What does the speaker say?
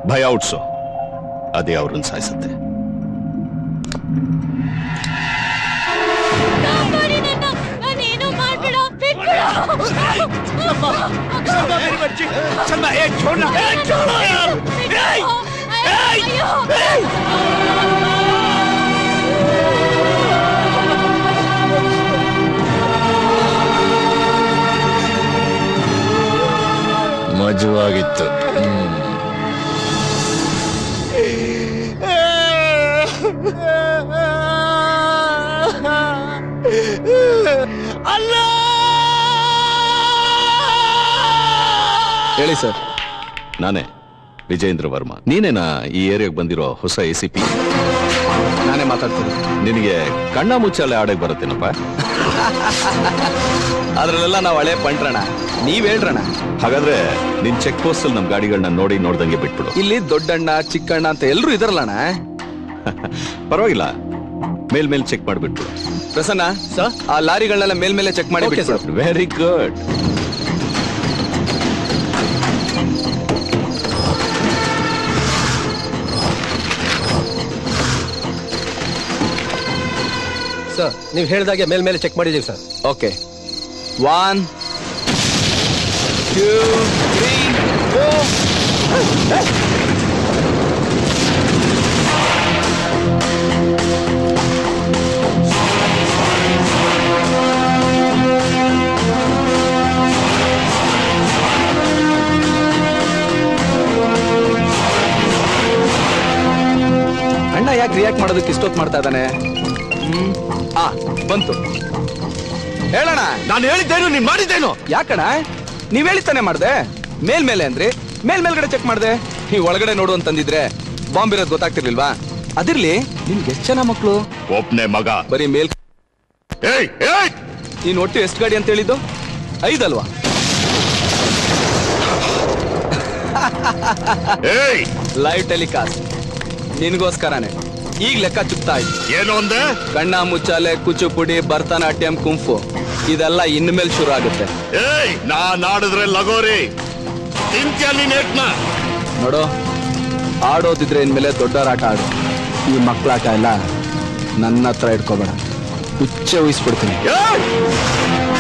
ಭಯ ಹುಟ್ಸು ಅದೇ ಅವ್ರನ್ನ ಸಾಯಿಸುತ್ತೆ ಕಾಪಾಡಿ ನನ್ನ ನಾನೇನು ಮಾಡ್ಬೇಡ ಬಿಟ್ಬಿಡು ಅಯ್ಯೋ ಮಜವಾಗಿತ್ತು ಹೇಳಿ ಸರ್ ನಾನೇ ವಿಜೇಂದ್ರ ವರ್ಮಾ ನೀನೇನಾ ಈ ಏರಿಯಾಗೆ ಬಂದಿರೋ ಹೊಸ ಎ ಸಿ ಪಿ ನಾನೇ ಮಾತಾಡ್ತೀನಿ ನಿನಗೆ ಕಣ್ಣ ಮುಚ್ಚಾಲೆ ಆಡಕ್ ಬರುತ್ತೇನಪ್ಪ ಅದ್ರಲ್ಲೆಲ್ಲ ನಾವು ಹಳೆ ಪಂಟ್ರಣ ನೀವ್ ಹೇಳ್ರಣ ಹಾಗಾದ್ರೆ ನಿನ್ ಚೆಕ್ ಪೋಸ್ಟ್ ಅಲ್ಲಿ ನಮ್ ಗಾಡಿಗಳನ್ನ ನೋಡಿ ನೋಡ್ದಂಗೆ ಬಿಟ್ಬಿಡು ಇಲ್ಲಿ ದೊಡ್ಡಣ್ಣ ಚಿಕ್ಕಣ್ಣ ಅಂತ ಎಲ್ರು ಇದಾರಲ್ಲಣ್ಣ ಪರವಾಗಿಲ್ಲ ಮೇಲ್ ಮೇಲ್ ಚೆಕ್ ಮಾಡ್ಬಿಟ್ಬಿಡು ಪ್ರಸನ್ನ ಆ ಲಾರಿಗಳನ್ನೆಲ್ಲ ಮೇಲ್ಮೇಲೆ ಚೆಕ್ ಮಾಡಿ ಬಿಟ್ಬಿಡು. ವೆರಿ ಗುಡ್ ಸರ್ ನೀವು ಹೇಳ್ದಾಗೆ ಮೇಲ್ಮೇಲೆ ಚೆಕ್ ಮಾಡಿದೀವಿ sir okay one two three four ಅಣ್ಣ ಯಾಕೆ ರಿಯಾಕ್ಟ್ ಮಾಡೋದಕ್ಕೆ ಇಷ್ಟೊತ್ತು ಮಾಡ್ತಾ ಇದ್ದಾನೆ ಹ್ಮ್ ಆ ಬಂತು ಹೇಳಣ್ಣ ನಾನು ಹೇಳಿದ್ದೇನು ನೀನ್ ಮಾಡಿದ್ದೇನು ಯಾಕಣ ನೀವ್ ಹೇಳಿತಾನೆ ಮಾಡ್ದೆ ಮೇಲ್ಮೇಲೆ ಅಂದ್ರಿ ಮೇಲ್ ಮೇಲ್ಗಡೆ ಚೆಕ್ ಮಾಡ್ದೆ ನೀವ್ ಒಳಗಡೆ ನೋಡು ಅಂತಂದಿದ್ರೆ ಬಾಂಬ್ ಇರೋದು ಗೊತ್ತಾಗ್ತಿರ್ಲಿಲ್ವಾ ಅದಿರ್ಲಿ ನಿಮ್ಗೆ ಎಷ್ಟ್ ಜನ ಮಕ್ಳು ಒಬ್ನೇ ಮಗ ಬರೀ ಮೇಲ್ ಏಯ್ ಏಯ್ ನೀನ್ ಒಟ್ಟು ಎಷ್ಟು ಗಾಡಿ ಅಂತ ಹೇಳಿದ್ದು ಐದಲ್ವಾ ಏಯ್ ಲೈವ್ ಟೆಲಿಕಾಸ್ಟ್ ನಿನ್ಗೋಸ್ಕರನೇ ಈಗ ಲೆಕ್ಕ ಚುಪ್ತಾ ಇತ್ತು ಏನು ಅಂದೆ ಕಣ್ಣ ಮುಚ್ಚಾಲೆ ಕುಚುಪುಡಿ ಭರತನಾಟ್ಯಂ ಕುಂಫು ಇದೆಲ್ಲ ಇನ್ಮೇಲೆ ಶುರು ಆಗುತ್ತೆ ಏಯ್ ನಾನ್ ಆಡಿದ್ರೆ ಲಗೋರಿ ತಿಂತ್ಯ ನೀನ್ ಏಟ್ನ ನೋಡು ಆಡೋದಿದ್ರೆ ಇನ್ಮೇಲೆ ದೊಡ್ಡವರಾಟ ಆಡು ಈ ಮಕ್ಕಳಾಟ ಎಲ್ಲ ನನ್ನ ಹತ್ರ ಇಟ್ಕೋಬೇಡ ಹುಚ್ಚೆ ಊಹಿಸ್ಬಿಡ್ತೀನಿ ಏಯ್